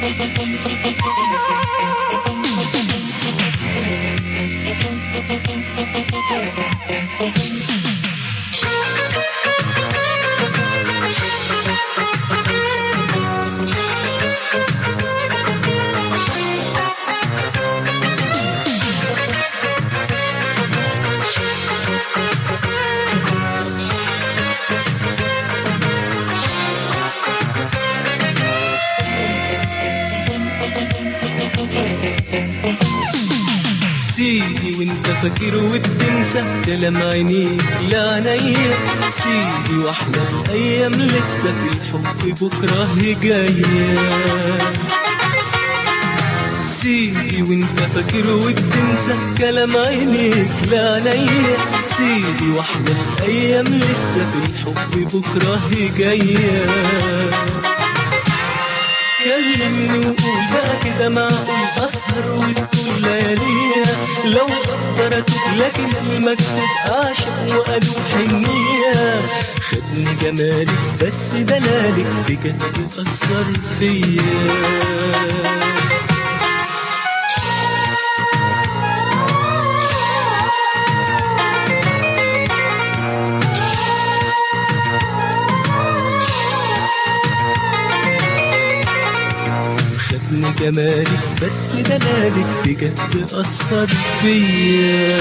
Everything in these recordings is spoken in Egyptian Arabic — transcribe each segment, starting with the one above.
سيدي وانت فاكر وبتنسى سلام عينيك لعينيا سيدي واحلى الايام لسه في الحب بكره هي جايه سيدي وانت فاكر وبتنسى كلام عينيك لعينيا سيدي واحلى الايام لسه في الحب بكره هي جايه كلمني وقول بقى كده معقول اسهر وتقول لياليا لو اقدر اتوب لكن المكتوب اعشق وقالوا حنيه خدني جمالك بس دلالك بجد اثر فيا خدني جمالك بس دلالك بجد أثر فيا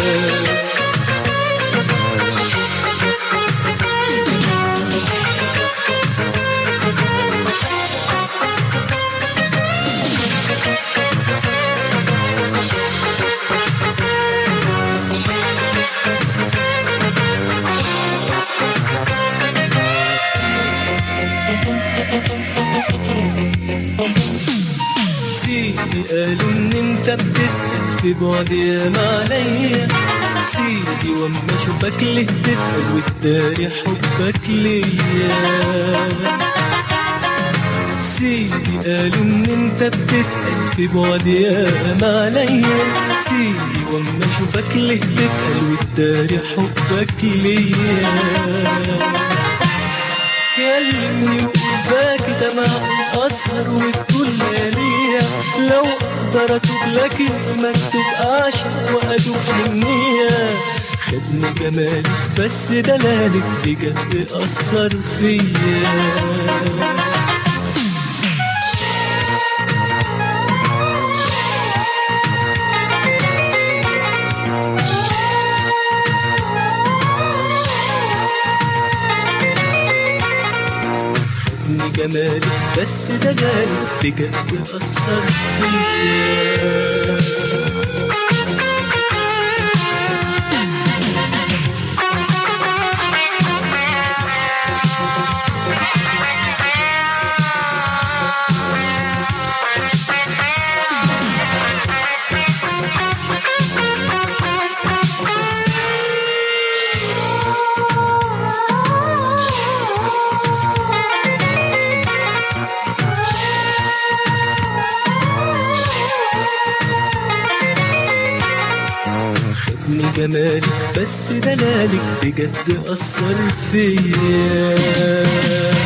سيدي قالوا ان انت بتسأل في بعد ياما عليا سيدي واما اشوفك ليه تتقل وتداري حبك ليا سيدي قالوا ان انت بتسأل في بعد ياما عليا سيدي واما اشوفك ليه تتقل وتداري حبك ليا كلمني وقول كده معقول اسهر وتقول لياليا لو اقدر اتوب لكن مكتوب اعشق وادوب منية خدني جمالك بس دلالك بجد اثر فيا خدني جمالك بس دلالك بجد أثر فيا خدني جمالك بس دلالك بجد أثر فيا